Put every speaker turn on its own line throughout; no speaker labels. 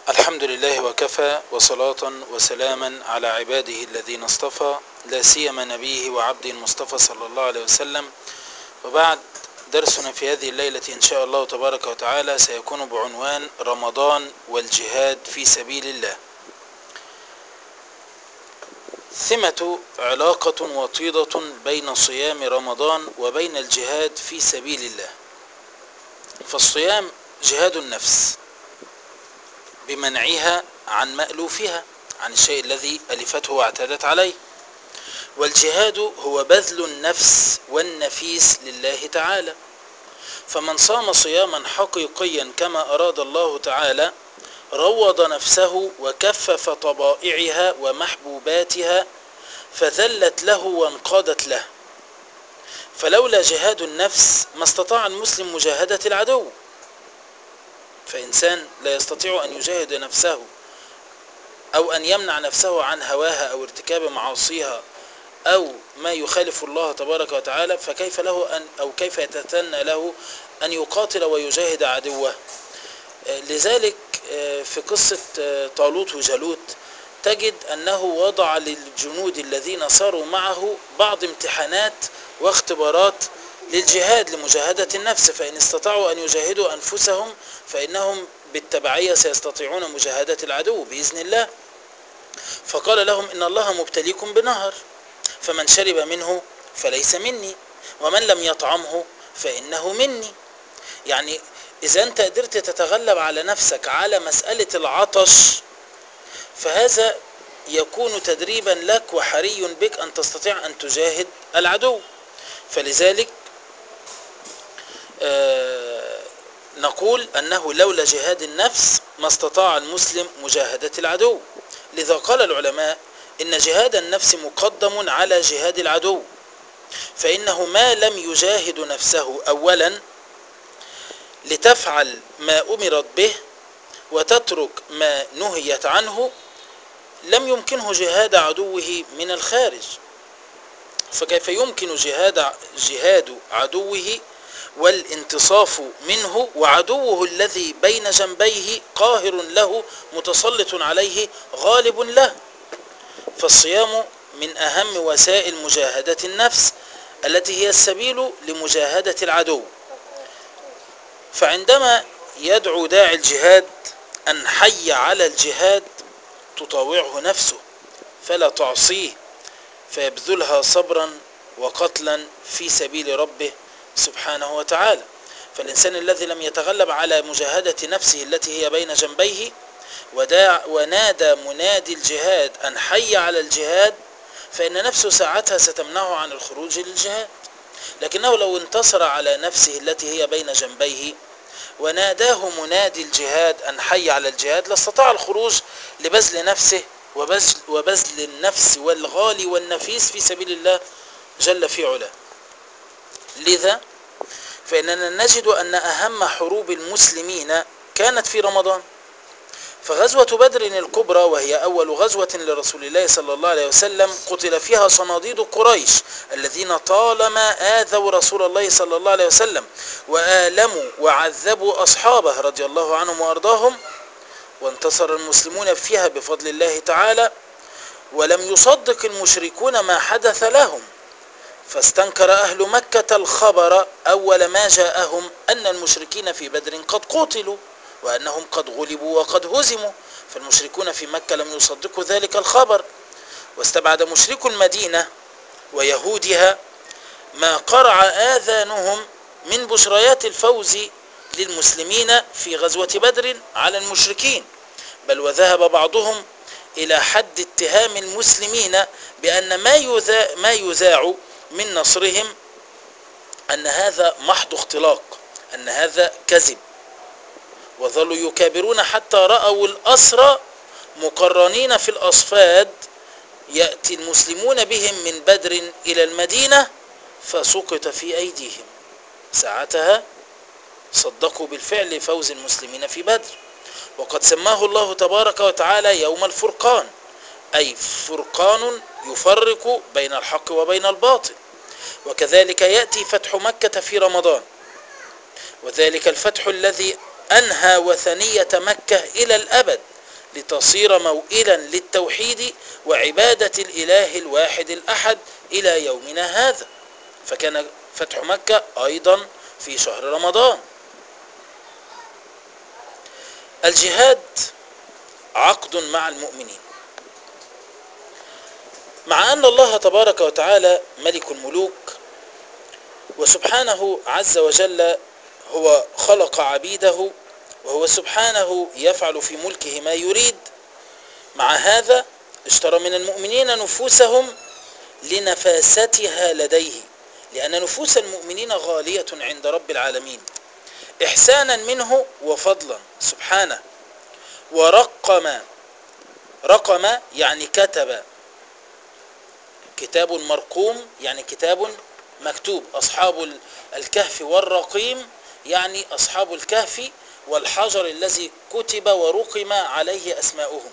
الحمد لله وكفى وصلاة وسلاما على عباده الذين اصطفى لا سيما نبيه وعبد المصطفى صلى الله عليه وسلم وبعد درسنا في هذه الليلة إن شاء الله تبارك وتعالى سيكون بعنوان رمضان والجهاد في سبيل الله ثمة علاقة وطيدة بين صيام رمضان وبين الجهاد في سبيل الله فالصيام جهاد النفس بمنعها عن مألوفها عن الشيء الذي ألفته واعتادت عليه والجهاد هو بذل النفس والنفيس لله تعالى فمن صام صياما حقيقيا كما أراد الله تعالى روض نفسه وكفف طبائعها ومحبوباتها فذلت له وانقادت له فلولا جهاد النفس ما استطاع المسلم مجاهدة العدو فإنسان لا يستطيع أن يجاهد نفسه أو أن يمنع نفسه عن هواها أو ارتكاب معاصيها أو ما يخالف الله تبارك وتعالى فكيف له أن أو كيف يتثنى له أن يقاتل ويجاهد عدوه لذلك في قصة طالوت وجالوت تجد أنه وضع للجنود الذين صاروا معه بعض امتحانات واختبارات للجهاد لمجاهدة النفس فإن استطاعوا أن يجاهدوا أنفسهم فإنهم بالتبعية سيستطيعون مجاهدة العدو بإذن الله فقال لهم إن الله مبتليكم بنهر فمن شرب منه فليس مني ومن لم يطعمه فإنه مني يعني إذا أنت قدرت تتغلب على نفسك على مسألة العطش فهذا يكون تدريبا لك وحري بك أن تستطيع أن تجاهد العدو فلذلك آه نقول أنه لولا جهاد النفس ما استطاع المسلم مجاهدة العدو لذا قال العلماء إن جهاد النفس مقدم على جهاد العدو فإنه ما لم يجاهد نفسه أولا لتفعل ما أمرت به وتترك ما نهيت عنه لم يمكنه جهاد عدوه من الخارج فكيف يمكن جهاد جهاد عدوه والانتصاف منه وعدوه الذي بين جنبيه قاهر له متسلط عليه غالب له فالصيام من أهم وسائل مجاهدة النفس التي هي السبيل لمجاهدة العدو فعندما يدعو داعي الجهاد أن حي على الجهاد تطاوعه نفسه فلا تعصيه فيبذلها صبرا وقتلا في سبيل ربه سبحانه وتعالى فالإنسان الذي لم يتغلب على مجاهدة نفسه التي هي بين جنبيه وداع ونادى منادي الجهاد أن حي على الجهاد فإن نفسه ساعتها ستمنعه عن الخروج للجهاد لكنه لو انتصر على نفسه التي هي بين جنبيه وناداه منادي الجهاد أن حي على الجهاد لاستطاع الخروج لبذل نفسه وبذل, وبذل النفس والغالي والنفيس في سبيل الله جل في علاه لذا فإننا نجد أن أهم حروب المسلمين كانت في رمضان فغزوة بدر الكبرى وهي أول غزوة لرسول الله صلى الله عليه وسلم قتل فيها صناديد قريش الذين طالما آذوا رسول الله صلى الله عليه وسلم وآلموا وعذبوا أصحابه رضي الله عنهم وأرضاهم وانتصر المسلمون فيها بفضل الله تعالى ولم يصدق المشركون ما حدث لهم فاستنكر أهل مكة الخبر أول ما جاءهم أن المشركين في بدر قد قتلوا وأنهم قد غلبوا وقد هزموا فالمشركون في مكة لم يصدقوا ذلك الخبر واستبعد مشرك المدينة ويهودها ما قرع آذانهم من بشريات الفوز للمسلمين في غزوة بدر على المشركين بل وذهب بعضهم إلى حد اتهام المسلمين بأن ما يذاع, ما يذاع من نصرهم أن هذا محض اختلاق أن هذا كذب وظلوا يكابرون حتى رأوا الأسرى مقرنين في الأصفاد يأتي المسلمون بهم من بدر إلى المدينة فسقط في أيديهم ساعتها صدقوا بالفعل فوز المسلمين في بدر وقد سماه الله تبارك وتعالى يوم الفرقان أي فرقان يفرق بين الحق وبين الباطل وكذلك يأتي فتح مكة في رمضان وذلك الفتح الذي أنهى وثنية مكة إلى الأبد لتصير موئلا للتوحيد وعبادة الإله الواحد الأحد إلى يومنا هذا فكان فتح مكة أيضا في شهر رمضان الجهاد عقد مع المؤمنين مع أن الله تبارك وتعالى ملك الملوك وسبحانه عز وجل هو خلق عبيده وهو سبحانه يفعل في ملكه ما يريد مع هذا اشترى من المؤمنين نفوسهم لنفاستها لديه لأن نفوس المؤمنين غالية عند رب العالمين إحسانا منه وفضلا سبحانه ورقم رقم يعني كتب كتاب مرقوم يعني كتاب مكتوب أصحاب الكهف والرقيم يعني أصحاب الكهف والحجر الذي كتب ورقم عليه أسماؤهم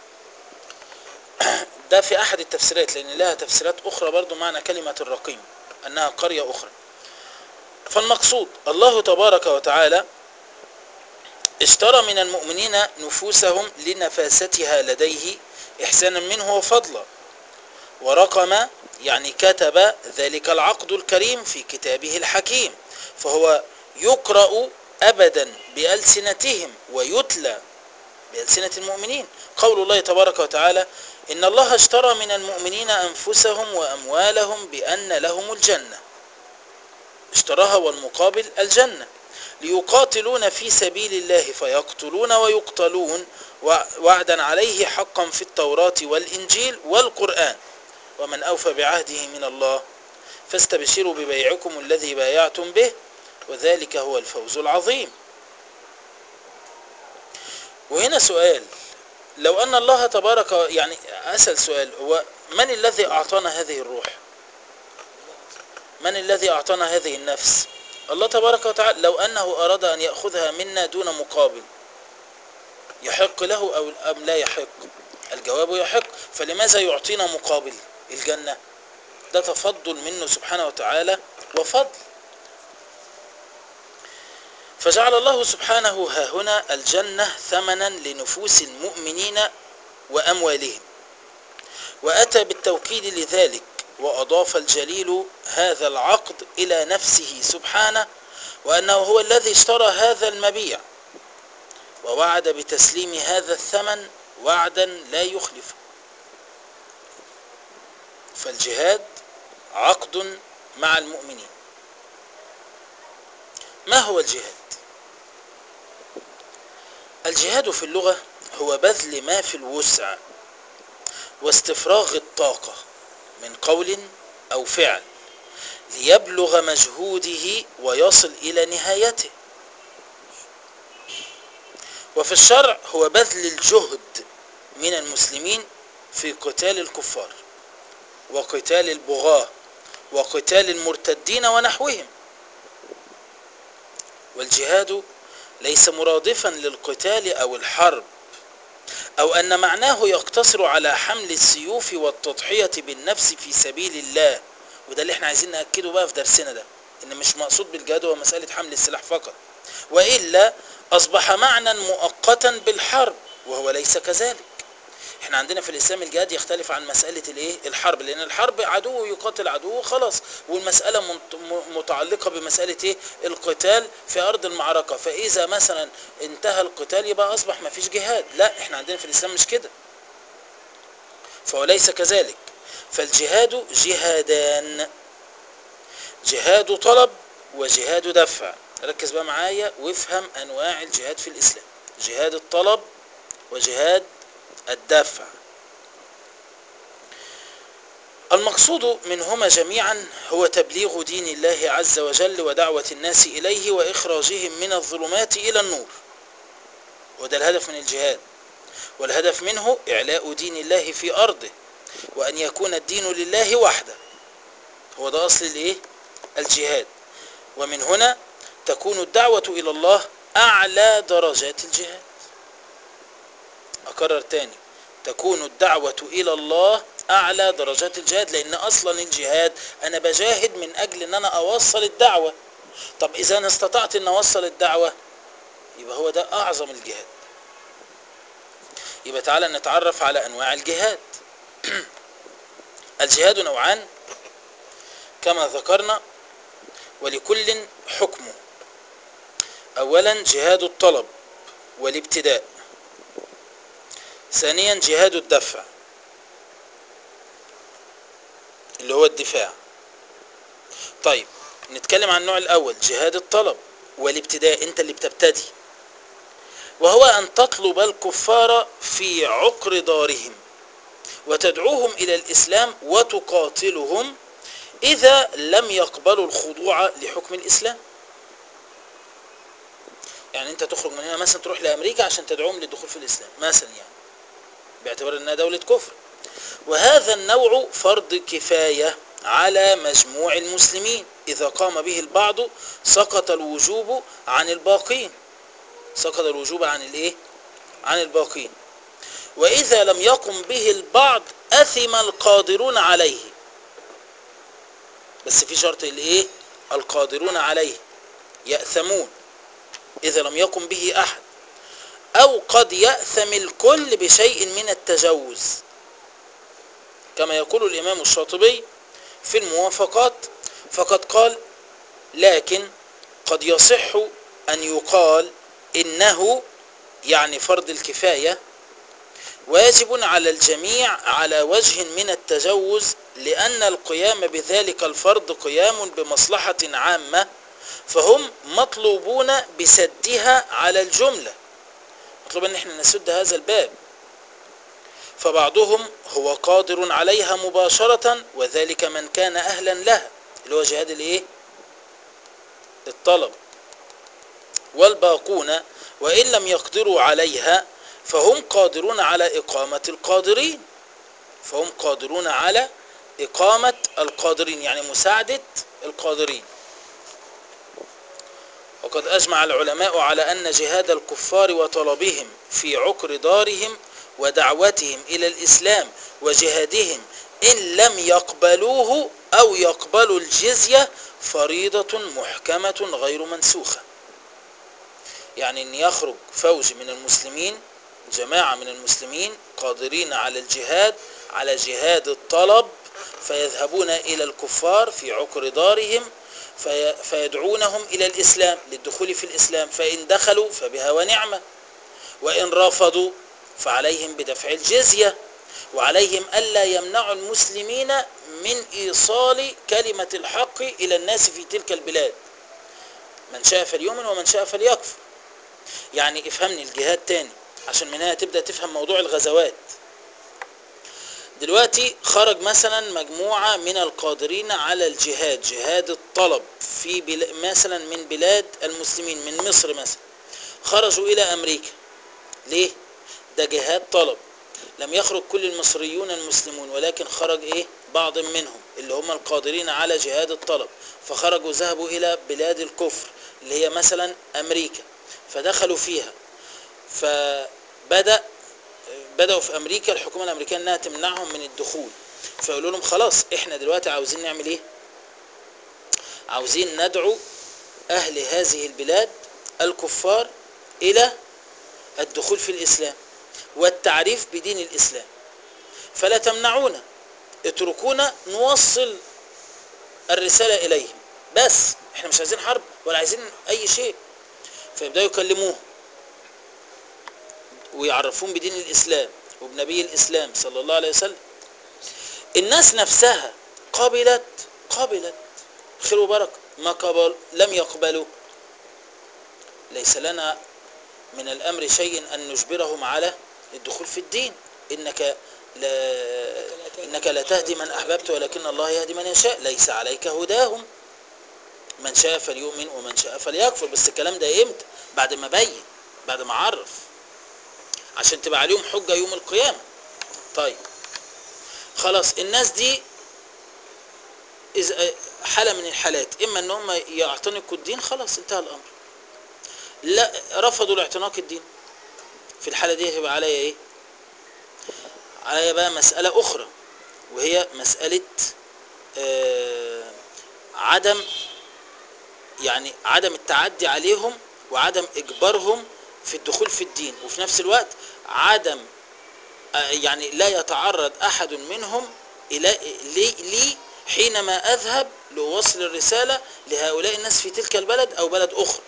ده في أحد التفسيرات لأن لها تفسيرات أخرى برضو معنى كلمة الرقيم أنها قرية أخرى فالمقصود الله تبارك وتعالى اشترى من المؤمنين نفوسهم لنفاستها لديه إحسانا منه وفضلا ورقم يعني كتب ذلك العقد الكريم في كتابه الحكيم فهو يقرأ أبدا بألسنتهم ويتلى بألسنة المؤمنين قول الله تبارك وتعالى إن الله اشترى من المؤمنين أنفسهم وأموالهم بأن لهم الجنة اشتراها والمقابل الجنة ليقاتلون في سبيل الله فيقتلون ويقتلون وعدا عليه حقا في التوراة والإنجيل والقرآن ومن أوفى بعهده من الله فاستبشروا ببيعكم الذي بايعتم به وذلك هو الفوز العظيم وهنا سؤال لو أن الله تبارك يعني أسأل سؤال هو من الذي أعطانا هذه الروح من الذي أعطانا هذه النفس الله تبارك وتعالى لو أنه أراد أن يأخذها منا دون مقابل يحق له أو أم لا يحق الجواب يحق فلماذا يعطينا مقابل الجنة ده تفضل منه سبحانه وتعالى وفضل فجعل الله سبحانه ها هنا الجنة ثمنا لنفوس المؤمنين وأموالهم وأتى بالتوكيد لذلك وأضاف الجليل هذا العقد إلى نفسه سبحانه وأنه هو الذي اشترى هذا المبيع ووعد بتسليم هذا الثمن وعدا لا يخلفه فالجهاد عقد مع المؤمنين ما هو الجهاد الجهاد في اللغة هو بذل ما في الوسع واستفراغ الطاقة من قول أو فعل ليبلغ مجهوده ويصل إلى نهايته وفي الشرع هو بذل الجهد من المسلمين في قتال الكفار وقتال البغاة وقتال المرتدين ونحوهم والجهاد ليس مرادفا للقتال أو الحرب أو أن معناه يقتصر على حمل السيوف والتضحية بالنفس في سبيل الله وده اللي احنا عايزين نأكده بقى في درسنا ده إن مش مقصود بالجهاد هو مسألة حمل السلاح فقط وإلا أصبح معنى مؤقتا بالحرب وهو ليس كذلك احنا عندنا في الاسلام الجهاد يختلف عن مسألة الايه الحرب لان الحرب عدو يقاتل عدو خلاص والمسألة متعلقة بمسألة ايه القتال في ارض المعركة فاذا مثلا انتهى القتال يبقى اصبح ما فيش جهاد لا احنا عندنا في الاسلام مش كده فهو ليس كذلك فالجهاد جهادان جهاد طلب وجهاد دفع ركز بقى معايا وافهم انواع الجهاد في الاسلام جهاد الطلب وجهاد الدافع المقصود منهما جميعا هو تبليغ دين الله عز وجل ودعوة الناس إليه وإخراجهم من الظلمات إلى النور وده الهدف من الجهاد والهدف منه إعلاء دين الله في أرضه وأن يكون الدين لله وحده هو ده أصل الإيه؟ الجهاد ومن هنا تكون الدعوة إلى الله أعلى درجات الجهاد أكرر تاني تكون الدعوة إلى الله أعلى درجات الجهاد لأن أصلا الجهاد أنا بجاهد من أجل أن أنا أوصل الدعوة طب إذا أنا استطعت أن أوصل الدعوة يبقى هو ده أعظم الجهاد يبقى تعالى نتعرف على انواع الجهاد الجهاد نوعان كما ذكرنا ولكل حكمه اولا جهاد الطلب والابتداء ثانيا جهاد الدفع اللي هو الدفاع طيب نتكلم عن النوع الاول جهاد الطلب والابتداء انت اللي بتبتدي وهو ان تطلب الكفار في عقر دارهم وتدعوهم الى الاسلام وتقاتلهم اذا لم يقبلوا الخضوع لحكم الاسلام يعني انت تخرج من هنا مثلا تروح لامريكا عشان تدعوهم للدخول في الاسلام مثلا يعني باعتبار انها دولة كفر وهذا النوع فرض كفاية على مجموع المسلمين اذا قام به البعض سقط الوجوب عن الباقين سقط الوجوب عن الايه عن الباقين واذا لم يقم به البعض اثم القادرون عليه بس في شرط الايه القادرون عليه يأثمون اذا لم يقم به احد او قد يأثم الكل بشيء من التجوز كما يقول الامام الشاطبي في الموافقات فقد قال لكن قد يصح ان يقال انه يعني فرض الكفاية واجب على الجميع على وجه من التجوز لأن القيام بذلك الفرض قيام بمصلحة عامة فهم مطلوبون بسدها على الجملة مطلوب ان احنا نسد هذا الباب فبعضهم هو قادر عليها مباشرة وذلك من كان اهلا لها اللي هو جهاد الايه الطلب والباقون وإن لم يقدروا عليها فهم قادرون على إقامة القادرين فهم قادرون على إقامة القادرين يعني مساعدة القادرين وقد أجمع العلماء على أن جهاد الكفار وطلبهم في عقر دارهم ودعوتهم إلى الإسلام وجهادهم إن لم يقبلوه أو يقبلوا الجزية فريضة محكمة غير منسوخة يعني ان يخرج فوج من المسلمين جماعة من المسلمين قادرين على الجهاد على جهاد الطلب فيذهبون الى الكفار في عقر دارهم في فيدعونهم الى الاسلام للدخول في الاسلام فان دخلوا فبها ونعمة وان رفضوا فعليهم بدفع الجزية وعليهم الا يمنعوا المسلمين من ايصال كلمة الحق الى الناس في تلك البلاد من شاء فليؤمن ومن شاء فليكفر يعني افهمني الجهاد تاني عشان من هنا تبدأ تفهم موضوع الغزوات دلوقتي خرج مثلا مجموعة من القادرين على الجهاد جهاد الطلب في بل... مثلا من بلاد المسلمين من مصر مثلا خرجوا الى امريكا ليه ده جهاد طلب لم يخرج كل المصريون المسلمون ولكن خرج ايه بعض منهم اللي هم القادرين على جهاد الطلب فخرجوا ذهبوا الى بلاد الكفر اللي هي مثلا امريكا فدخلوا فيها فبدأ بدأوا في أمريكا الحكومة الأمريكية أنها تمنعهم من الدخول فيقولوا لهم خلاص إحنا دلوقتي عاوزين نعمل إيه عاوزين ندعو أهل هذه البلاد الكفار إلى الدخول في الإسلام والتعريف بدين الإسلام فلا تمنعونا اتركونا نوصل الرسالة إليهم بس احنا مش عايزين حرب ولا عايزين أي شيء فيبدأوا يكلموه ويعرفون بدين الإسلام وبنبي الإسلام صلى الله عليه وسلم الناس نفسها قبلت قبلت خير وبركة ما قبل لم يقبلوا ليس لنا من الأمر شيء أن نجبرهم على الدخول في الدين إنك لا إنك لا تهدي من أحببت ولكن الله يهدي من يشاء ليس عليك هداهم من شاء فليؤمن ومن شاء فليكفر بس الكلام ده امتى بعد ما بين بعد ما عرف عشان تبقى عليهم حجة يوم القيامة طيب خلاص الناس دي إذا حالة من الحالات إما أن هم يعتنقوا الدين خلاص انتهى الأمر لا رفضوا الاعتناق الدين في الحالة دي هيبقى عليا إيه عليا بقى مسألة أخرى وهي مسألة آه عدم يعني عدم التعدي عليهم وعدم إجبارهم في الدخول في الدين وفي نفس الوقت عدم آه، يعني لا يتعرض أحد منهم إلى لي, لي حينما أذهب لأوصل الرسالة لهؤلاء الناس في تلك البلد أو بلد أخرى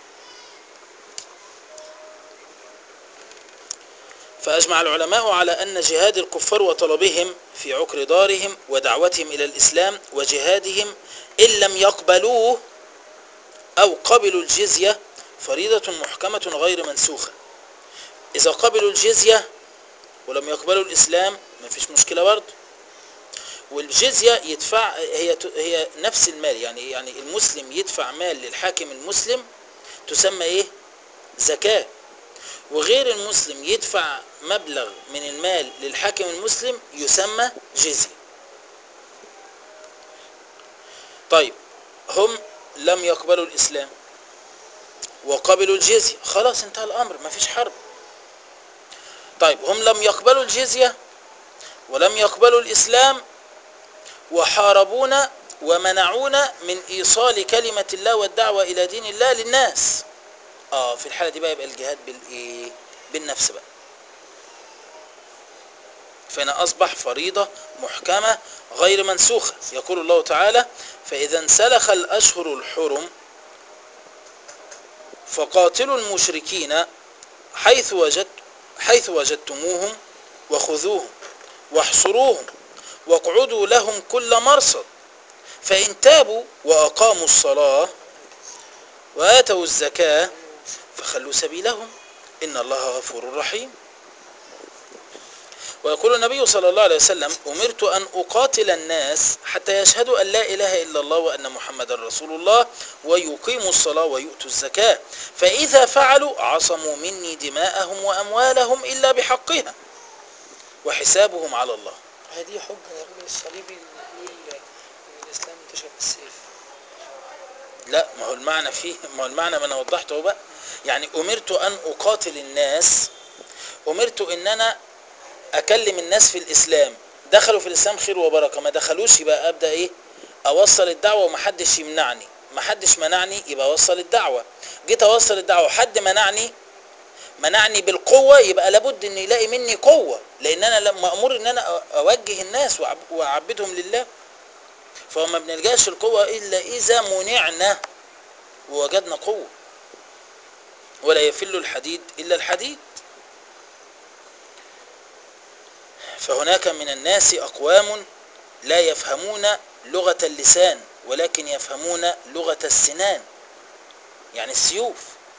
فأجمع العلماء على أن جهاد الكفار وطلبهم في عكر دارهم ودعوتهم إلى الإسلام وجهادهم إن لم يقبلوه أو قبلوا الجزية فريضة محكمة غير منسوخة إذا قبلوا الجزية ولم يقبلوا الإسلام ما فيش مشكلة برضه والجزية يدفع هي هي نفس المال يعني يعني المسلم يدفع مال للحاكم المسلم تسمى ايه زكاة وغير المسلم يدفع مبلغ من المال للحاكم المسلم يسمى جزية طيب هم لم يقبلوا الإسلام وقبلوا الجزية خلاص انتهى الأمر ما فيش حرب طيب هم لم يقبلوا الجزية ولم يقبلوا الإسلام وحاربونا ومنعونا من إيصال كلمة الله والدعوة إلى دين الله للناس اه في الحالة دي بقى يبقى الجهاد بالايه بالنفس بقى فهنا أصبح فريضة محكمة غير منسوخة يقول الله تعالى فإذا انسلخ الأشهر الحرم فقاتلوا المشركين حيث وجدت حيث وجدتموهم وخذوهم واحصروهم واقعدوا لهم كل مرصد فإن تابوا وأقاموا الصلاة وآتوا الزكاة فخلوا سبيلهم إن الله غفور رحيم ويقول النبي صلى الله عليه وسلم أمرت أن أقاتل الناس حتى يشهدوا أن لا إله إلا الله وأن محمد رسول الله ويقيموا الصلاة ويؤتوا الزكاة فإذا فعلوا عصموا مني دماءهم وأموالهم إلا بحقها وحسابهم على الله
هذه حجة يا راجل الصليبي اللي يقول إن الإسلام انتشر بالسيف
لا ما هو المعنى فيه ما هو المعنى ما انا وضحته اهو بقى يعني امرت ان اقاتل الناس امرت ان انا اكلم الناس في الاسلام دخلوا في الاسلام خير وبركه ما دخلوش يبقى ابدا ايه اوصل الدعوه ومحدش يمنعني محدش منعني يبقى اوصل الدعوه جيت اوصل الدعوه حد منعني منعني بالقوه يبقى لابد ان يلاقي مني قوه لان انا لما مامور ان انا اوجه الناس وأعب- واعبدهم لله فهو ما بنلجاش القوة إلا إذا منعنا ووجدنا قوة ولا يفل الحديد إلا الحديد فهناك من الناس أقوام لا يفهمون لغة اللسان ولكن يفهمون لغة السنان يعني السيوف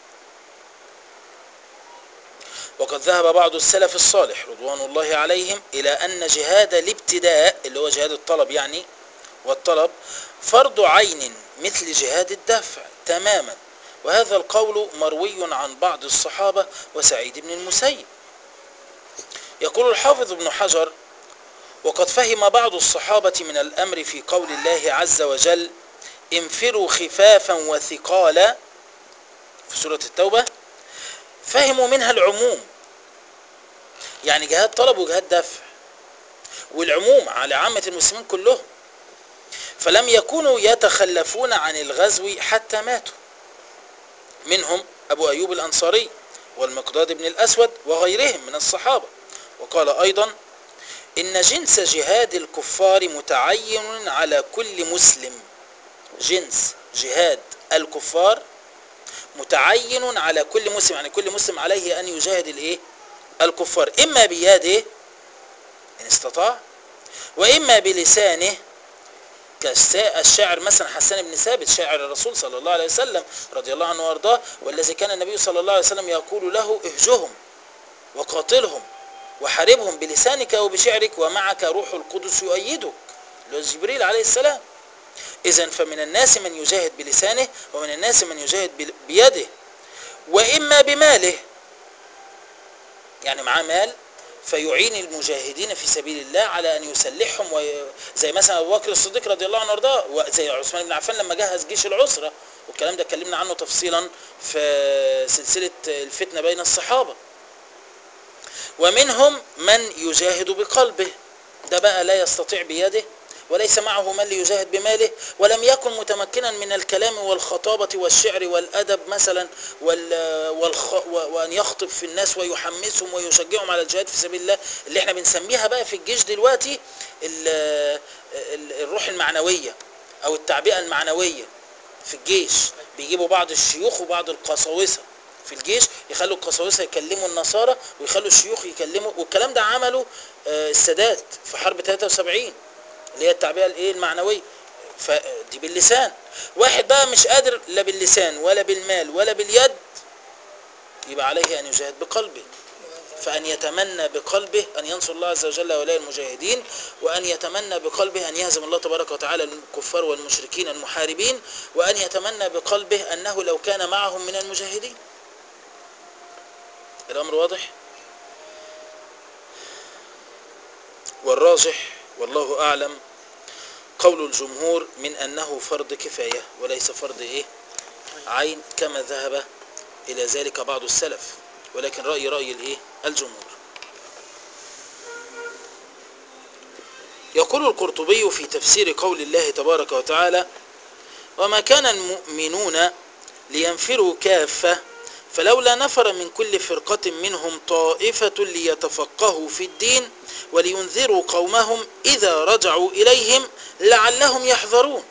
وقد ذهب بعض السلف الصالح رضوان الله عليهم إلى أن جهاد الابتداء اللي هو جهاد الطلب يعني والطلب فرض عين مثل جهاد الدفع تماما وهذا القول مروي عن بعض الصحابة وسعيد بن المسيب يقول الحافظ ابن حجر وقد فهم بعض الصحابة من الأمر في قول الله عز وجل انفروا خفافا وثقالا في سورة التوبة فهموا منها العموم يعني جهاد طلب وجهاد دفع والعموم على عامة المسلمين كلهم فلم يكونوا يتخلفون عن الغزو حتى ماتوا منهم أبو أيوب الأنصاري والمقداد بن الأسود وغيرهم من الصحابة وقال أيضا إن جنس جهاد الكفار متعين على كل مسلم جنس جهاد الكفار متعين على كل مسلم يعني كل مسلم عليه أن يجاهد الإيه الكفار إما بيده إن استطاع وإما بلسانه كالشاعر مثلا حسان بن ثابت شاعر الرسول صلى الله عليه وسلم رضي الله عنه وارضاه والذي كان النبي صلى الله عليه وسلم يقول له اهجهم وقاتلهم وحاربهم بلسانك وبشعرك ومعك روح القدس يؤيدك اللي جبريل عليه السلام اذا فمن الناس من يجاهد بلسانه ومن الناس من يجاهد بيده واما بماله يعني معاه مال فيعين المجاهدين في سبيل الله على ان يسلحهم وي... زي مثلا ابو بكر الصديق رضي الله عنه وارضاه وزي عثمان بن عفان لما جهز جيش العسره والكلام ده اتكلمنا عنه تفصيلا في سلسله الفتنه بين الصحابه ومنهم من يجاهد بقلبه ده بقى لا يستطيع بيده وليس معه من ليجاهد بماله ولم يكن متمكنا من الكلام والخطابة والشعر والأدب مثلا وال والخ وأن يخطب في الناس ويحمسهم ويشجعهم على الجهاد في سبيل الله اللي احنا بنسميها بقى في الجيش دلوقتي ال- ال- الروح المعنوية أو التعبئة المعنوية في الجيش بيجيبوا بعض الشيوخ وبعض القساوسة في الجيش يخلوا القساوسة يكلموا النصارى ويخلوا الشيوخ يكلموا والكلام ده عمله آه، السادات في حرب 73 اللي هي التعبئة الايه المعنوية فدي باللسان واحد بقى مش قادر لا باللسان ولا بالمال ولا باليد يبقى عليه أن يجاهد بقلبه فأن يتمنى بقلبه أن ينصر الله عز وجل هؤلاء المجاهدين وأن يتمنى بقلبه أن يهزم الله تبارك وتعالى الكفار والمشركين المحاربين وأن يتمنى بقلبه أنه لو كان معهم من المجاهدين الأمر واضح والراجح والله أعلم قول الجمهور من أنه فرض كفاية وليس فرض إيه عين كما ذهب إلى ذلك بعض السلف ولكن رأي رأي الإيه الجمهور يقول القرطبي في تفسير قول الله تبارك وتعالى وما كان المؤمنون لينفروا كافة فلولا نفر من كل فرقة منهم طائفة ليتفقهوا في الدين ولينذروا قومهم إذا رجعوا إليهم لعلهم يحذرون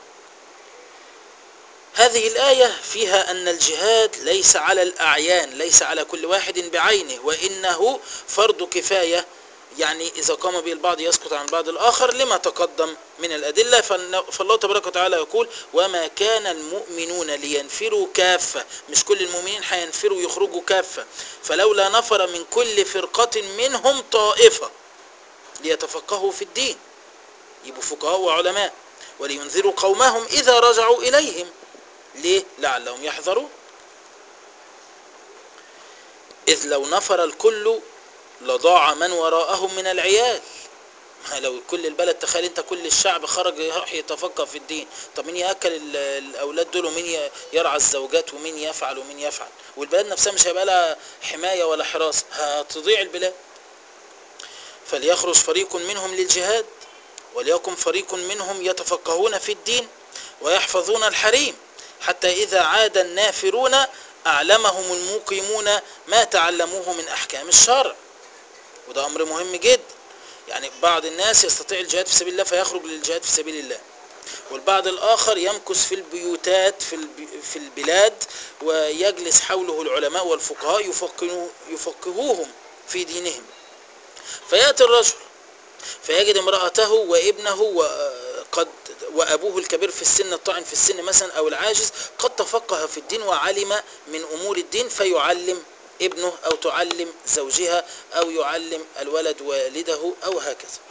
هذه الآية فيها أن الجهاد ليس على الأعيان ليس على كل واحد بعينه وإنه فرض كفاية يعني إذا قام به البعض يسقط عن بعض الآخر لما تقدم من الأدلة فالن- فالله تبارك وتعالى يقول وما كان المؤمنون لينفروا كافة مش كل المؤمنين هينفروا يخرجوا كافة فلولا نفر من كل فرقة منهم طائفة ليتفقهوا في الدين يبقوا فقهاء وعلماء ولينذروا قومهم إذا رجعوا إليهم ليه؟ لعلهم يحذرون إذ لو نفر الكل لضاع من وراءهم من العيال ما لو كل البلد تخيل انت كل الشعب خرج يروح يتفقه في الدين طب مين ياكل ال- الاولاد دول ومين ي- يرعى الزوجات ومين يفعل ومين يفعل والبلد نفسها مش هيبقى لها حمايه ولا حراسه هتضيع البلاد فليخرج فريق منهم للجهاد وليكن فريق منهم يتفقهون في الدين ويحفظون الحريم حتى إذا عاد النافرون أعلمهم المقيمون ما تعلموه من أحكام الشرع وده أمر مهم جدا يعني بعض الناس يستطيع الجهاد في سبيل الله فيخرج للجهاد في سبيل الله والبعض الآخر يمكث في البيوتات في الب- في البلاد ويجلس حوله العلماء والفقهاء يفقهوا- يفقهوهم في دينهم فيأتي الرجل فيجد امرأته وابنه وقد وأبوه الكبير في السن الطاعن في السن مثلا أو العاجز قد تفقه في الدين وعلم من أمور الدين فيعلم ابنه أو تعلم زوجها أو يعلم الولد والده أو هكذا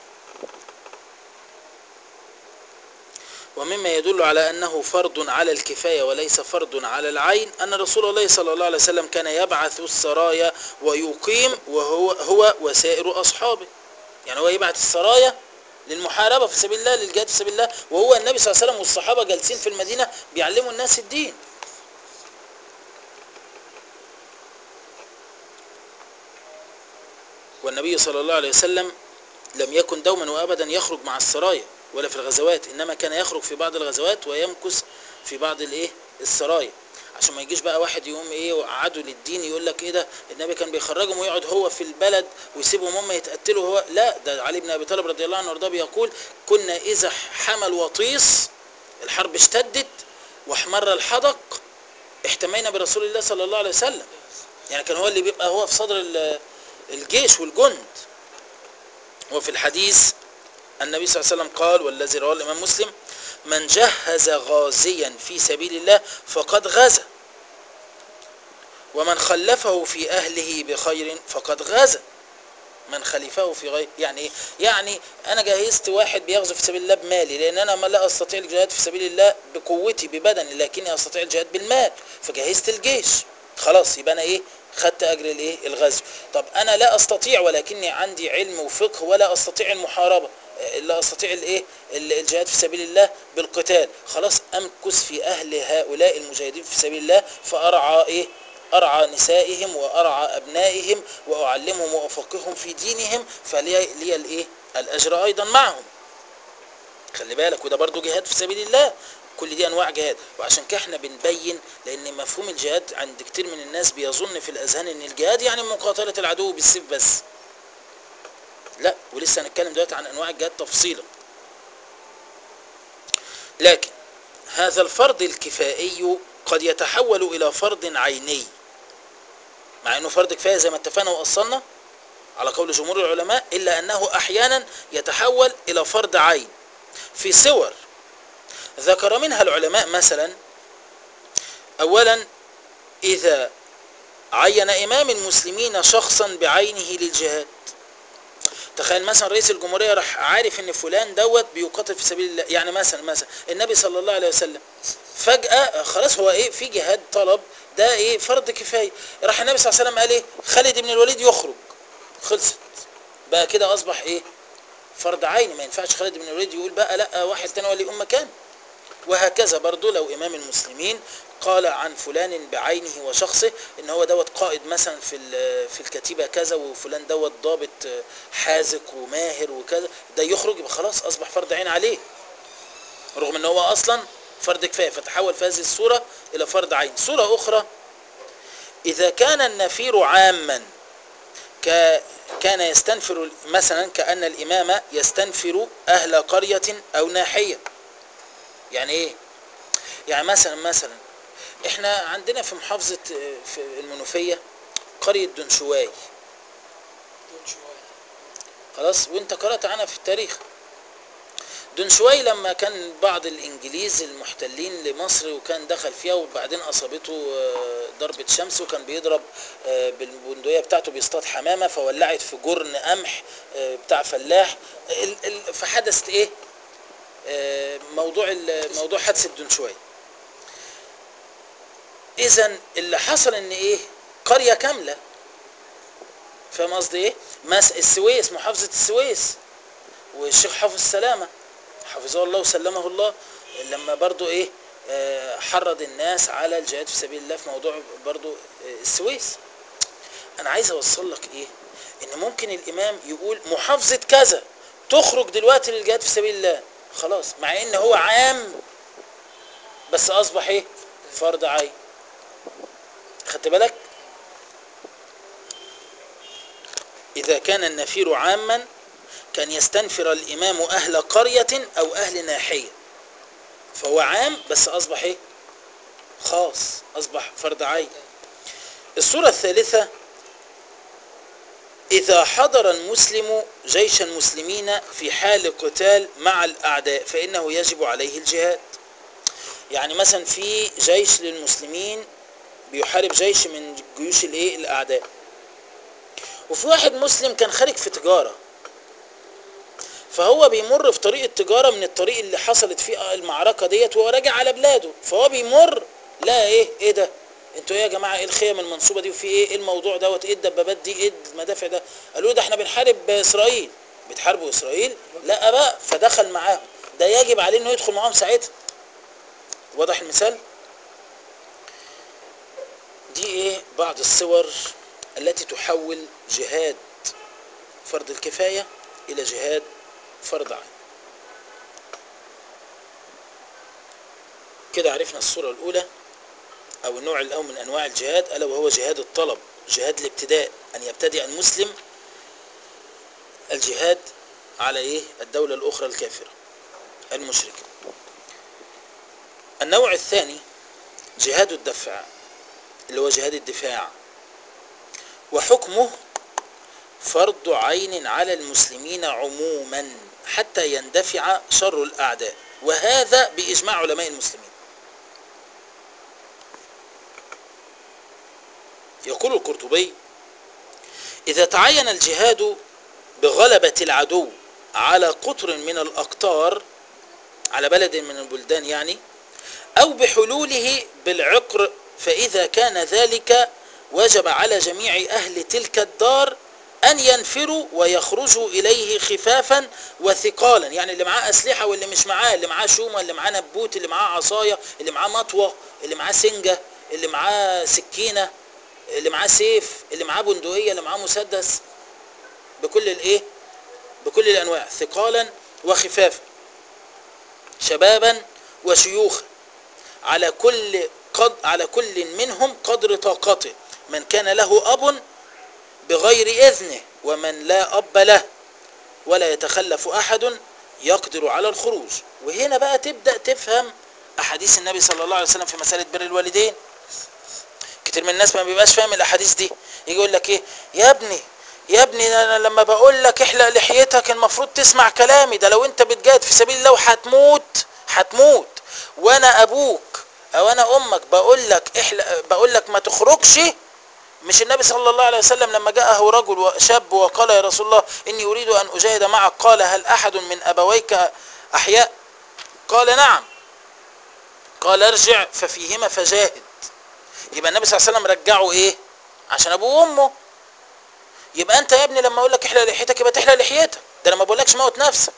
ومما يدل على أنه فرض على الكفاية وليس فرض على العين أن رسول الله صلى الله عليه وسلم كان يبعث السرايا ويقيم وهو هو وسائر أصحابه يعني هو يبعث السرايا للمحاربة في سبيل الله للجهاد في سبيل الله وهو النبي صلى الله عليه وسلم والصحابة جالسين في المدينة بيعلموا الناس الدين والنبي صلى الله عليه وسلم لم يكن دوما وابدا يخرج مع السرايا ولا في الغزوات انما كان يخرج في بعض الغزوات ويمكث في بعض الايه السرايا عشان ما يجيش بقى واحد يقوم ايه وقعدوا للدين يقول لك ايه ده النبي كان بيخرجهم ويقعد هو في البلد ويسيبهم هم يتقتلوا هو لا ده علي بن ابي طالب رضي الله عنه وارضاه بيقول كنا اذا حمل وطيس الحرب اشتدت واحمر الحدق احتمينا برسول الله صلى الله عليه وسلم يعني كان هو اللي بيبقى هو في صدر ال- الجيش والجند وفي الحديث النبي صلى الله عليه وسلم قال والذي رواه الإمام مسلم من جهز غازيا في سبيل الله فقد غزا ومن خلفه في أهله بخير فقد غزا من خلفه في غير يعني ايه يعني انا جهزت واحد بيغزو في سبيل الله بمالي لان انا ما لا استطيع الجهاد في سبيل الله بقوتي ببدني لكني استطيع الجهاد بالمال فجهزت الجيش خلاص يبقى انا ايه خدت اجر الايه الغزو طب انا لا استطيع ولكني عندي علم وفقه ولا استطيع المحاربه آه، لا استطيع الايه ال- الجهاد في سبيل الله بالقتال خلاص امكث في اهل هؤلاء المجاهدين في سبيل الله فارعى ايه أرعى نسائهم وأرعى أبنائهم وأعلمهم وأفقههم في دينهم فلي لي الإيه؟ الأجر أيضا معهم خلي بالك وده برضو جهاد في سبيل الله كل دي انواع جهاد وعشان كده احنا بنبين لان مفهوم الجهاد عند كتير من الناس بيظن في الاذهان ان الجهاد يعني مقاتله العدو بالسيف بس لا ولسه هنتكلم دلوقتي عن انواع الجهاد تفصيلا لكن هذا الفرض الكفائي قد يتحول الى فرض عيني مع انه فرض كفايه زي ما اتفقنا واصلنا على قول جمهور العلماء الا انه احيانا يتحول الى فرض عين في صور ذكر منها العلماء مثلا اولا اذا عين امام المسلمين شخصا بعينه للجهاد تخيل مثلا رئيس الجمهوريه راح عارف ان فلان دوت بيقاتل في سبيل الله يعني مثلا مثلا النبي صلى الله عليه وسلم فجاه خلاص هو ايه في جهاد طلب ده ايه فرض كفايه راح النبي صلى الله عليه وسلم قال ايه خالد بن الوليد يخرج خلصت بقى كده اصبح ايه فرض عين ما ينفعش خالد بن الوليد يقول بقى لا واحد تاني ولي ام مكان وهكذا برضو لو امام المسلمين قال عن فلان بعينه وشخصه ان هو دوت قائد مثلا في في الكتيبه كذا وفلان دوت ضابط حاذق وماهر وكذا ده يخرج يبقى خلاص اصبح فرض عين عليه رغم ان هو اصلا فرض كفايه فتحول في هذه الصوره الى فرض عين صوره اخرى اذا كان النفير عاما ك كان يستنفر مثلا كأن الإمام يستنفر أهل قرية أو ناحية يعني إيه يعني مثلا مثلا إحنا عندنا في محافظة في المنوفية قرية دنشواي
دون شوية
خلاص وانت قرأت عنها في التاريخ دنشواي لما كان بعض الانجليز المحتلين لمصر وكان دخل فيها وبعدين اصابته ضربة شمس وكان بيضرب بالبندقية بتاعته بيصطاد حمامة فولعت في جرن قمح بتاع فلاح فحدثت ايه موضوع موضوع حادثة دنشواي اذا اللي حصل ان ايه قرية كاملة فاهم قصدي ايه مس السويس محافظة السويس والشيخ حافظ السلامة حفظه الله وسلمه الله لما برضو ايه آه حرض الناس على الجهاد في سبيل الله في موضوع برضو آه السويس انا عايز اوصل لك ايه ان ممكن الامام يقول محافظة كذا تخرج دلوقتي للجهاد في سبيل الله خلاص مع ان هو عام بس اصبح ايه فرض عين خدت بالك اذا كان النفير عاما كان يستنفر الإمام أهل قرية أو أهل ناحية فهو عام بس أصبح إيه؟ خاص أصبح فرض عين الصورة الثالثة إذا حضر المسلم جيش المسلمين في حال قتال مع الأعداء فإنه يجب عليه الجهاد يعني مثلا في جيش للمسلمين بيحارب جيش من جيوش الايه الاعداء وفي واحد مسلم كان خارج في تجاره فهو بيمر في طريق التجارة من الطريق اللي حصلت فيه المعركة ديت وهو راجع على بلاده فهو بيمر لا ايه ايه ده انتوا ايه يا جماعة ايه الخيم المنصوبة دي وفي ايه ايه الموضوع دوت ايه الدبابات دي ايه المدافع ده قالوا ده احنا بنحارب اسرائيل بتحاربوا اسرائيل لا بقى فدخل معاهم ده يجب عليه انه يدخل معاهم ساعتها واضح المثال دي ايه بعض الصور التي تحول جهاد فرض الكفاية الى جهاد فرض عين كده عرفنا الصورة الأولى أو النوع الأول من أنواع الجهاد ألا وهو جهاد الطلب جهاد الابتداء أن يبتدئ المسلم الجهاد على إيه الدولة الأخرى الكافرة المشركة النوع الثاني جهاد الدفع اللي هو جهاد الدفاع وحكمه فرض عين على المسلمين عموما حتى يندفع شر الأعداء وهذا بإجماع علماء المسلمين يقول القرطبي إذا تعين الجهاد بغلبة العدو على قطر من الأقطار على بلد من البلدان يعني أو بحلوله بالعقر فإذا كان ذلك وجب على جميع أهل تلك الدار أن ينفروا ويخرجوا إليه خفافا وثقالا يعني اللي معاه أسلحة واللي مش معاه اللي معاه شومة اللي معاه نبوت اللي معاه عصاية اللي معاه مطوة اللي معاه سنجة اللي معاه سكينة اللي معاه سيف اللي معاه بندقية اللي معاه مسدس بكل الايه بكل الانواع ثقالا وخفافا شبابا وشيوخا على كل قد على كل منهم قدر طاقته من كان له أب بغير إذنه ومن لا أب له ولا يتخلف أحد يقدر على الخروج وهنا بقى تبدأ تفهم أحاديث النبي صلى الله عليه وسلم في مسألة بر الوالدين كتير من الناس ما بيبقاش فاهم الأحاديث دي يجي يقول لك إيه يا ابني يا ابني انا لما بقول لك احلق لحيتك المفروض تسمع كلامي ده لو انت بتجاهد في سبيل الله وهتموت هتموت وانا ابوك او انا امك بقول لك احلق بقول لك ما تخرجش مش النبي صلى الله عليه وسلم لما جاءه رجل شاب وقال يا رسول الله اني اريد ان اجاهد معك قال هل احد من ابويك احياء قال نعم قال ارجع ففيهما فجاهد يبقى النبي صلى الله عليه وسلم رجعه ايه عشان ابوه وامه يبقى انت يا ابني لما اقول لك احلق لحيتك يبقى تحلق لحيتك ده انا ما بقولكش موت نفسك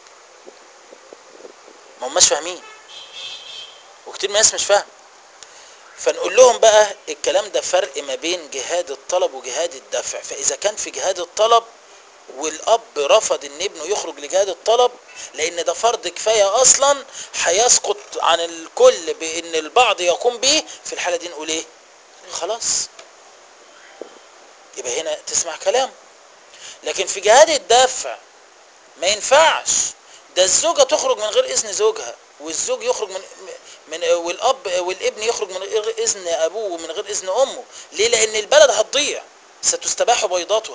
ما هماش فاهمين وكتير من الناس مش فاهم فنقول لهم بقى الكلام ده فرق ما بين جهاد الطلب وجهاد الدفع فاذا كان في جهاد الطلب والاب رفض ان ابنه يخرج لجهاد الطلب لان ده فرض كفايه اصلا هيسقط عن الكل بان البعض يقوم به في الحاله دي نقول ايه خلاص يبقى هنا تسمع كلام لكن في جهاد الدفع ما ينفعش ده الزوجة تخرج من غير إذن زوجها والزوج يخرج من من والأب والابن يخرج من غير إذن أبوه ومن غير إذن أمه ليه؟ لأن البلد هتضيع ستستباح بيضاتها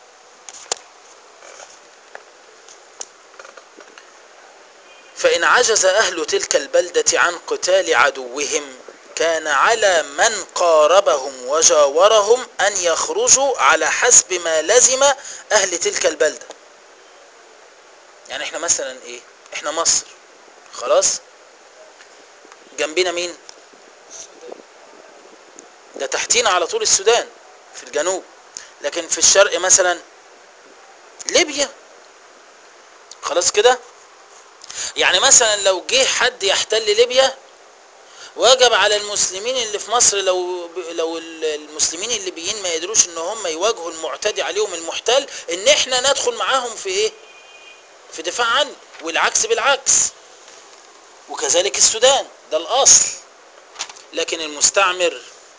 فإن عجز أهل تلك البلدة عن قتال عدوهم كان على من قاربهم وجاورهم أن يخرجوا على حسب ما لزم أهل تلك البلدة يعني احنا مثلا ايه احنا مصر خلاص جنبنا مين
السودان
ده تحتينا على طول السودان في الجنوب لكن في الشرق مثلا ليبيا خلاص كده يعني مثلا لو جه حد يحتل ليبيا وجب على المسلمين اللي في مصر لو لو المسلمين الليبيين ما يقدروش ان هم يواجهوا المعتدي عليهم المحتل ان احنا ندخل معاهم في ايه في دفاع عنه والعكس بالعكس وكذلك السودان ده الاصل لكن المستعمر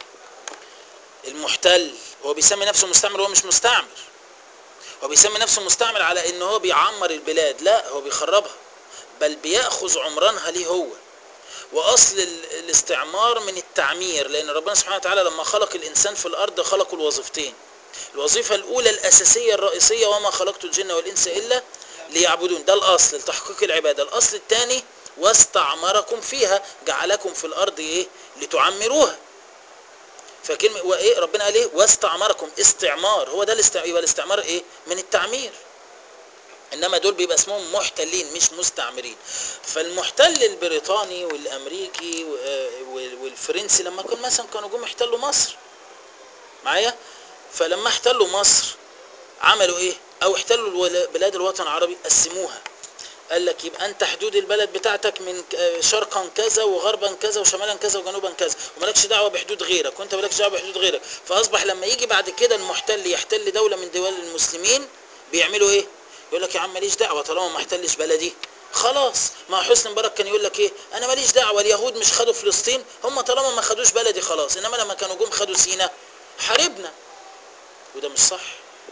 المحتل هو بيسمي نفسه مستعمر وهو مش مستعمر هو بيسمي نفسه مستعمر على ان هو بيعمر البلاد لا هو بيخربها بل بياخذ عمرانها ليه هو واصل ال- الاستعمار من التعمير لان ربنا سبحانه وتعالى لما خلق الانسان في الارض خلقه الوظيفتين الوظيفه الاولى الاساسيه الرئيسيه وما خلقت الجن والانس الا ليعبدون ده الاصل لتحقيق العباده الاصل الثاني واستعمركم فيها جعلكم في الارض ايه لتعمروها فكلمه وايه ربنا قال ايه واستعمركم استعمار هو ده الاستع... يبقى الاستعمار ايه من التعمير انما دول بيبقى اسمهم محتلين مش مستعمرين فالمحتل البريطاني والامريكي و- آه وال- والفرنسي لما كان مثلا كانوا جم يحتلوا مصر معايا فلما احتلوا مصر عملوا ايه او احتلوا الولا- بلاد الوطن العربي قسموها قال لك يبقى انت حدود البلد بتاعتك من ك- آه شرقا كذا وغربا كذا وشمالا كذا وجنوبا كذا ومالكش دعوه بحدود غيرك وانت مالكش دعوه بحدود غيرك فاصبح لما يجي بعد كده المحتل يحتل دوله من دول المسلمين بيعملوا ايه يقول لك يا عم ماليش دعوه طالما ما احتلش بلدي خلاص ما حسني مبارك كان يقول لك ايه انا ماليش دعوه اليهود مش خدوا فلسطين هم طالما ما خدوش بلدي خلاص انما لما كانوا جم خدوا سينا حاربنا وده مش صح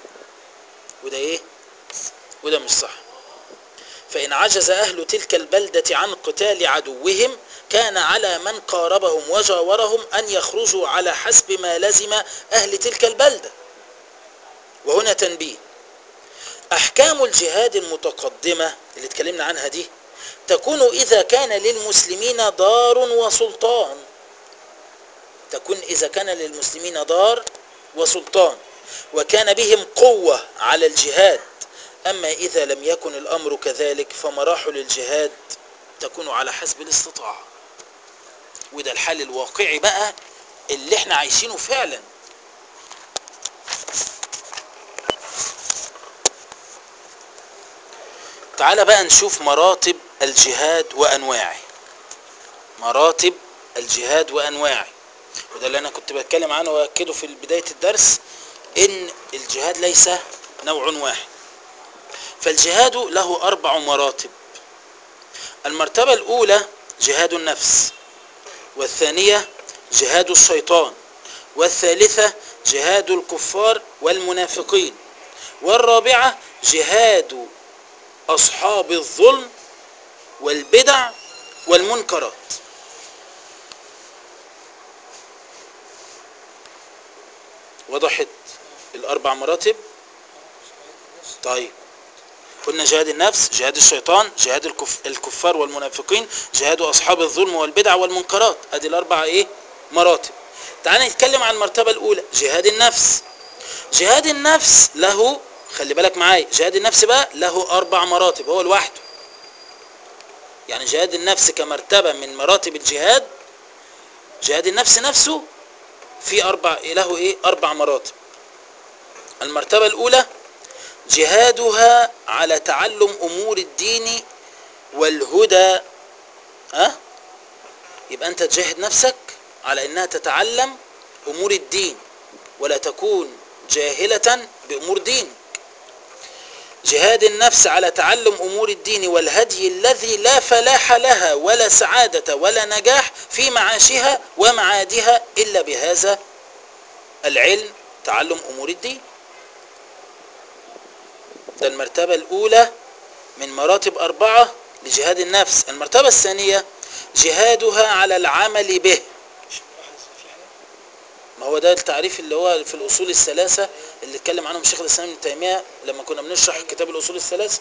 وده ايه وده مش صح فإن عجز أهل تلك البلدة عن قتال عدوهم كان على من قاربهم وجاورهم أن يخرجوا على حسب ما لزم أهل تلك البلدة وهنا تنبيه أحكام الجهاد المتقدمة اللي اتكلمنا عنها دي تكون إذا كان للمسلمين دار وسلطان تكون إذا كان للمسلمين دار وسلطان وكان بهم قوة على الجهاد أما إذا لم يكن الأمر كذلك فمراحل الجهاد تكون على حسب الاستطاعة وده الحال الواقعي بقى اللي احنا عايشينه فعلا تعال بقى نشوف مراتب الجهاد وأنواعه مراتب الجهاد وأنواعه وده اللي أنا كنت بتكلم عنه وأكده في بداية الدرس إن الجهاد ليس نوع واحد فالجهاد له أربع مراتب المرتبة الأولى جهاد النفس والثانية جهاد الشيطان والثالثة جهاد الكفار والمنافقين والرابعة جهاد أصحاب الظلم والبدع والمنكرات وضحت الأربع مراتب طيب قلنا جهاد النفس جهاد الشيطان جهاد الكف... الكفار والمنافقين جهاد أصحاب الظلم والبدع والمنكرات أدي الأربع إيه مراتب تعال نتكلم عن المرتبة الأولى جهاد النفس جهاد النفس له خلي بالك معايا جهاد النفس بقى له أربع مراتب هو لوحده يعني جهاد النفس كمرتبة من مراتب الجهاد جهاد النفس نفسه في أربع له إيه أربع مراتب المرتبة الأولى جهادها على تعلم أمور الدين والهدى ها يبقى أنت تجاهد نفسك على أنها تتعلم أمور الدين ولا تكون جاهلة بأمور دين جهاد النفس على تعلم أمور الدين والهدي الذي لا فلاح لها ولا سعادة ولا نجاح في معاشها ومعادها إلا بهذا العلم تعلم أمور الدين ده المرتبة الأولى من مراتب أربعة لجهاد النفس المرتبة الثانية جهادها على العمل به
مش ملاحظ في حاجة
ما هو ده التعريف اللي هو في الأصول الثلاثة اللي اتكلم عنهم شيخ الإسلام ابن تيمية لما كنا بنشرح كتاب الأصول الثلاثة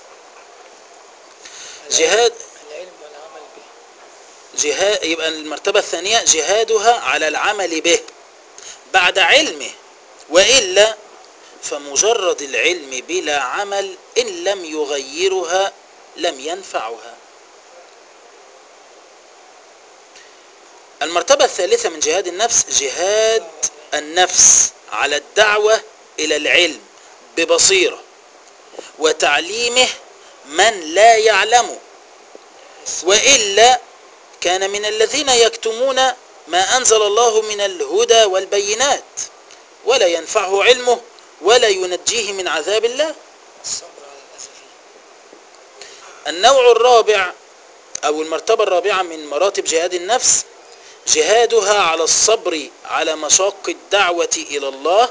جهاد
العلم والعمل به
جهاد يبقى المرتبة الثانية جهادها على العمل به بعد علمه وإلا فمجرد العلم بلا عمل إن لم يغيرها لم ينفعها المرتبة الثالثة من جهاد النفس جهاد النفس على الدعوة إلى العلم ببصيرة وتعليمه من لا يعلمه وإلا كان من الذين يكتمون ما أنزل الله من الهدى والبينات ولا ينفعه علمه ولا ينجيه من عذاب الله
الصبر على الأذى فيه
النوع الرابع أو المرتبة الرابعة من مراتب جهاد النفس جهادها على الصبر على مشاق الدعوة إلى الله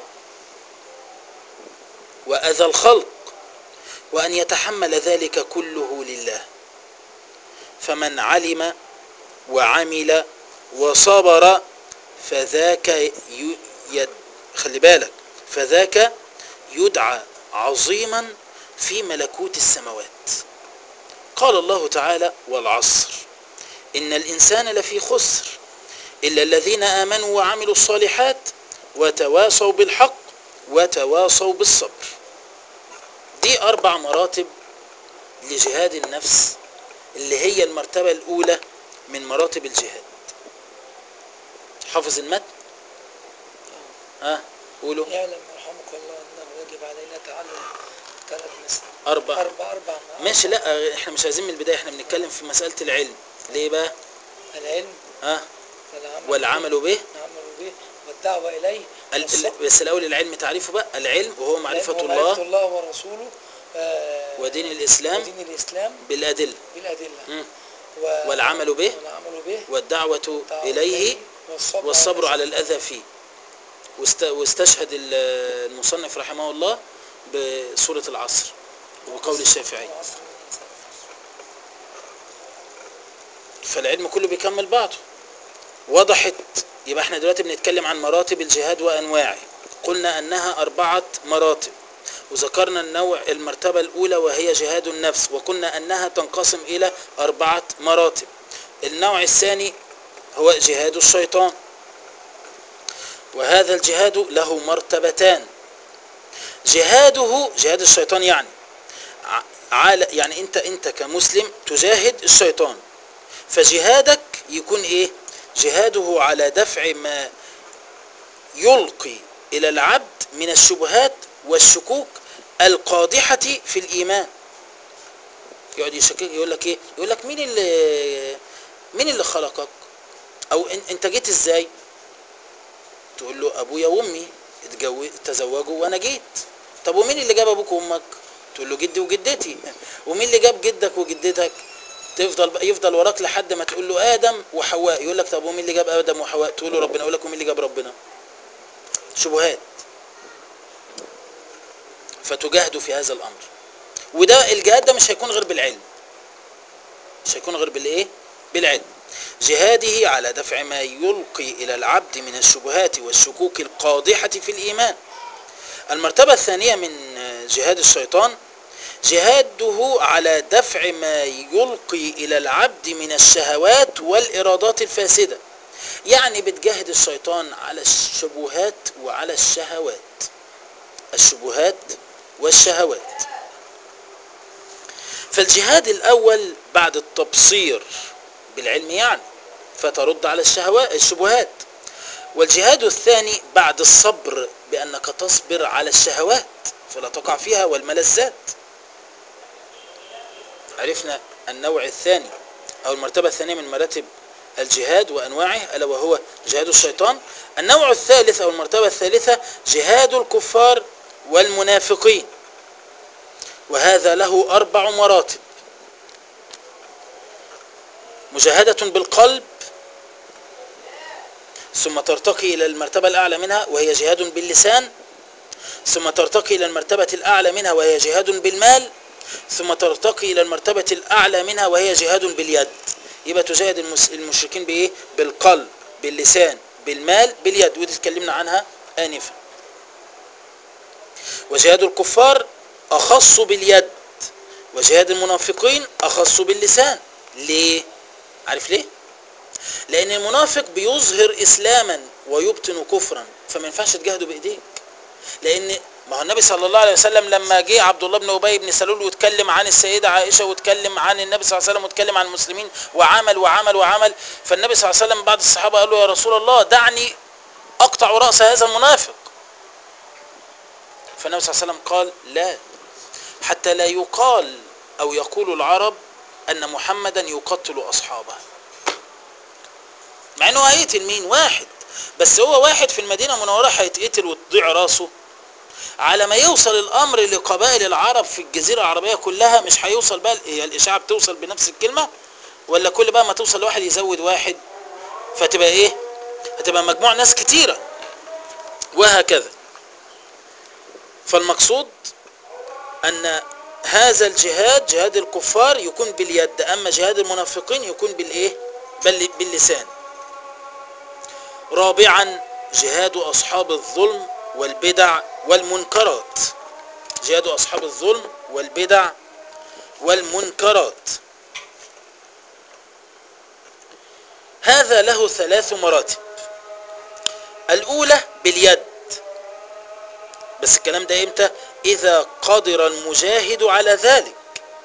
وأذى الخلق وأن يتحمل ذلك كله لله فمن علم وعمل وصبر فذاك ي... يد... خلي بالك فذاك يدعى عظيما في ملكوت السماوات قال الله تعالى والعصر إن الإنسان لفي خسر إلا الذين آمنوا وعملوا الصالحات وتواصوا بالحق وتواصوا بالصبر دي أربع مراتب لجهاد النفس اللي هي المرتبة الأولى من مراتب الجهاد حافظ المتن ها قولوا
يعلم رحمك الله أنه يجب علينا تعلم ثلاث مسائل
أربع
أربع أربع
ماشي لا احنا مش عايزين من البداية احنا بنتكلم في مسألة العلم ليه بقى
العلم
ها
والعمل
والعمل به
به العمل به والدعوة إليه
ال-
والصبر.
ال- بس الأول العلم تعريفه بقى العلم وهو معرفة
العلم
الله
ومعرفة الله ورسوله آه،
ودين الإسلام
ودين الإسلام
بالأدلة
بالأدلة
مم.
و-
والعمل به
والعمل به
والدعوة
والدعوة
إليه
والصبر,
والصبر على
الأذى.
الأذى فيه واست- واستشهد ال- المصنف رحمه الله بسورة العصر وبقول الشافعي
والعصر.
فالعلم كله بيكمل بعضه وضحت يبقى احنا دلوقتي بنتكلم عن مراتب الجهاد وأنواعه قلنا أنها أربعة مراتب وذكرنا النوع المرتبة الأولى وهي جهاد النفس وقلنا أنها تنقسم إلى أربعة مراتب النوع الثاني هو جهاد الشيطان وهذا الجهاد له مرتبتان جهاده جهاد الشيطان يعني ع- على يعني انت انت كمسلم تجاهد الشيطان فجهادك يكون ايه جهاده على دفع ما يلقي الى العبد من الشبهات والشكوك القادحة في الايمان يقعد يشكك يقول لك ايه يقول لك مين اللي مين اللي خلقك او ان- انت جيت ازاي تقول له ابويا وامي اتجوز تزوجوا وانا جيت طب ومين اللي جاب ابوك وامك تقول له جدي وجدتي ومين اللي جاب جدك وجدتك تفضل يفضل وراك لحد ما تقول له ادم وحواء يقول لك طب ومين اللي جاب ادم وحواء تقول له ربنا يقول لك ومين اللي جاب ربنا شبهات فتجاهدوا في هذا الامر وده الجهاد ده مش هيكون غير بالعلم مش هيكون غير بالايه بالعلم جهاده على دفع ما يلقي الى العبد من الشبهات والشكوك القادحه في الايمان المرتبه الثانيه من جهاد الشيطان جهاده على دفع ما يلقي الى العبد من الشهوات والارادات الفاسده يعني بتجاهد الشيطان على الشبهات وعلى الشهوات الشبهات والشهوات فالجهاد الاول بعد التبصير بالعلم يعني فترد على الشهوات الشبهات والجهاد الثاني بعد الصبر بانك تصبر على الشهوات فلا تقع فيها والملذات عرفنا النوع الثاني او المرتبه الثانيه من مراتب الجهاد وانواعه الا وهو جهاد الشيطان النوع الثالث او المرتبه الثالثه جهاد الكفار والمنافقين وهذا له اربع مراتب مجاهده بالقلب ثم ترتقي الى المرتبه الاعلى منها وهي جهاد باللسان ثم ترتقي الى المرتبه الاعلى منها وهي جهاد بالمال ثم ترتقي الى المرتبه الاعلى منها وهي جهاد باليد يبقى تجاهد المس- المشركين بايه بالقلب باللسان بالمال باليد ودي اتكلمنا عنها انفا وجهاد الكفار اخص باليد وجهاد المنافقين اخص باللسان ليه عارف ليه لان المنافق بيظهر اسلاما ويبطن كفرا فما ينفعش تجاهده بايديك لان ما هو النبي صلى الله عليه وسلم لما جه عبد الله بن ابي بن سلول واتكلم عن السيده عائشه واتكلم عن النبي صلى الله عليه وسلم واتكلم عن المسلمين وعمل وعمل وعمل فالنبي صلى الله عليه وسلم بعض الصحابه قال له يا رسول الله دعني اقطع راس هذا المنافق فالنبي صلى الله عليه وسلم قال لا حتى لا يقال او يقول العرب ان محمدا يقتل اصحابه مع انه هيقتل مين واحد بس هو واحد في المدينه المنوره هيتقتل وتضيع راسه على ما يوصل الامر لقبائل العرب في الجزيره العربيه كلها مش هيوصل بقى هي الاشاعه بتوصل بنفس الكلمه ولا كل بقى ما توصل لواحد يزود واحد فتبقى ايه هتبقى مجموع ناس كتيره وهكذا فالمقصود ان هذا الجهاد جهاد الكفار يكون باليد اما جهاد المنافقين يكون بالايه بل باللسان رابعا جهاد اصحاب الظلم والبدع والمنكرات جهاد اصحاب الظلم والبدع والمنكرات هذا له ثلاث مراتب الاولى باليد بس الكلام ده امتى اذا قدر المجاهد على ذلك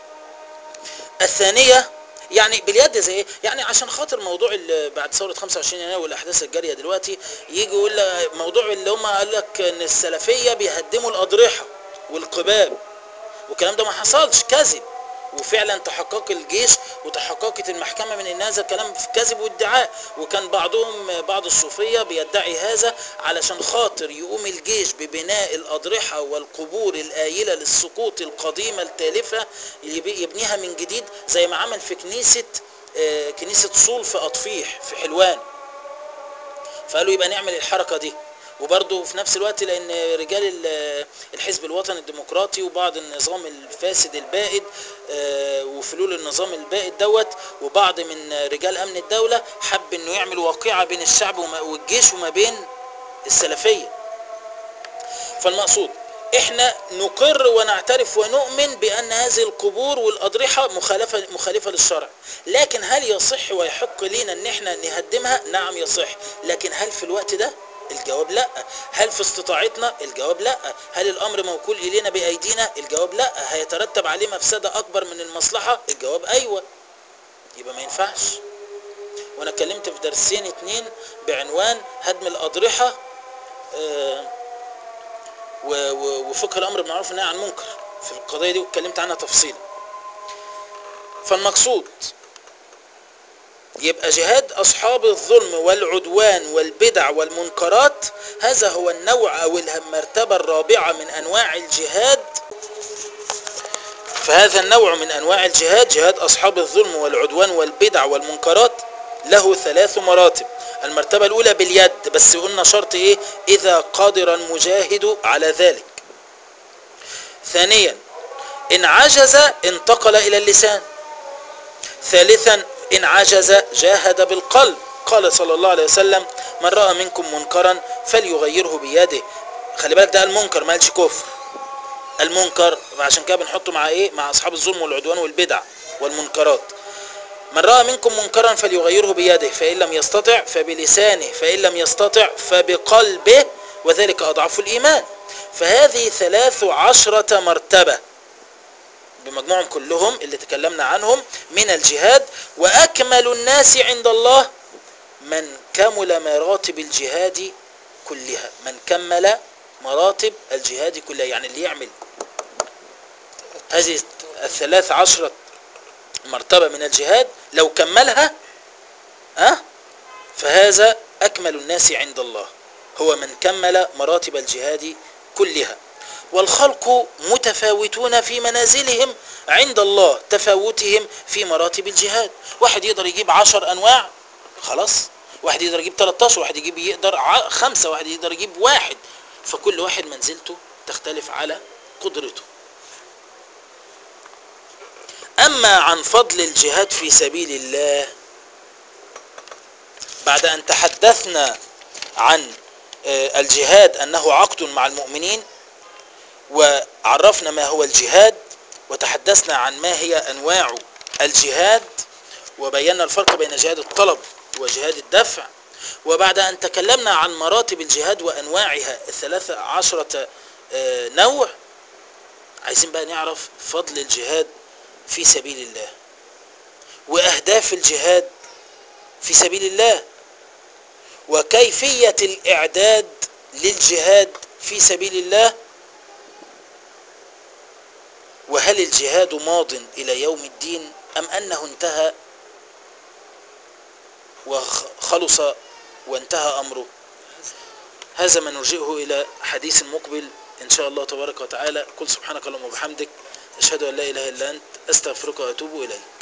الثانيه يعني باليد زي ايه يعني عشان خاطر موضوع ال- بعد ثوره 25 يناير والاحداث الجاريه دلوقتي يجي يقول لك موضوع اللي هم قال لك ان السلفيه بيهدموا الاضرحه والقباب والكلام ده ما حصلش كذب وفعلا تحقق الجيش وتحققت المحكمه من ان هذا الكلام في كذب وادعاء وكان بعضهم بعض الصوفيه بيدعي هذا علشان خاطر يقوم الجيش ببناء الاضرحه والقبور الايله للسقوط القديمه التالفه يبي- يبنيها من جديد زي ما عمل في كنيسه آه، كنيسه صول في اطفيح في حلوان فقالوا يبقى نعمل الحركه دي وبرضه في نفس الوقت لان رجال ال- الحزب الوطني الديمقراطي وبعض النظام الفاسد البائد آه، وفلول النظام البائد دوت وبعض من رجال امن الدوله حب انه يعمل واقعه بين الشعب وما- والجيش وما بين السلفيه فالمقصود احنا نقر ونعترف ونؤمن بان هذه القبور والاضرحه مخالفه مخالفه للشرع لكن هل يصح ويحق لينا ان احنا نهدمها نعم يصح لكن هل في الوقت ده الجواب لا هل في استطاعتنا الجواب لا هل الامر موكول الينا بايدينا الجواب لا هيترتب عليه مفسده اكبر من المصلحه الجواب ايوه يبقى ما ينفعش وانا اتكلمت في درسين اتنين بعنوان هدم الاضرحه آه و- و- وفقه الامر بالمعروف والنهي عن المنكر في القضيه دي واتكلمت عنها تفصيلا فالمقصود يبقى جهاد اصحاب الظلم والعدوان والبدع والمنكرات هذا هو النوع او المرتبه الرابعه من انواع الجهاد فهذا النوع من انواع الجهاد جهاد اصحاب الظلم والعدوان والبدع والمنكرات له ثلاث مراتب المرتبة الاولى باليد بس قلنا شرط ايه اذا قادر المجاهد على ذلك ثانيا ان عجز انتقل الى اللسان ثالثا ان عجز جاهد بالقلب قال صلى الله عليه وسلم من رأى منكم منكرا فليغيره بيده خلي بالك ده المنكر ما قالش كفر المنكر عشان كده بنحطه مع ايه مع اصحاب الظلم والعدوان والبدع والمنكرات من راى منكم منكرا فليغيره بيده فان لم يستطع فبلسانه فان لم يستطع فبقلبه وذلك اضعف الايمان فهذه ثلاث عشرة مرتبة بمجموعهم كلهم اللي تكلمنا عنهم من الجهاد واكمل الناس عند الله من كمل مراتب الجهاد كلها من كمل مراتب الجهاد كلها يعني اللي يعمل هذه الثلاث عشرة مرتبة من الجهاد لو كملها أه؟ فهذا أكمل الناس عند الله هو من كمل مراتب الجهاد كلها والخلق متفاوتون في منازلهم عند الله تفاوتهم في مراتب الجهاد واحد يقدر يجيب عشر أنواع خلاص واحد يقدر يجيب 13 واحد يجيب يقدر ع- خمسة واحد يقدر يجيب واحد فكل واحد منزلته تختلف على قدرته أما عن فضل الجهاد في سبيل الله بعد أن تحدثنا عن آه، الجهاد أنه عقد مع المؤمنين وعرفنا ما هو الجهاد وتحدثنا عن ما هي أنواع الجهاد وبينا الفرق بين جهاد الطلب وجهاد الدفع وبعد أن تكلمنا عن مراتب الجهاد وأنواعها الثلاثة عشرة آه، نوع عايزين بقى نعرف فضل الجهاد في سبيل الله وأهداف الجهاد في سبيل الله وكيفية الإعداد للجهاد في سبيل الله وهل الجهاد ماض إلى يوم الدين أم أنه انتهى وخلص وانتهى أمره هذا ما نرجئه إلى حديث مقبل إن شاء الله تبارك وتعالى قل سبحانك اللهم وبحمدك أشهد أن لا إله إلا أنت أستغفرك وأتوب إليك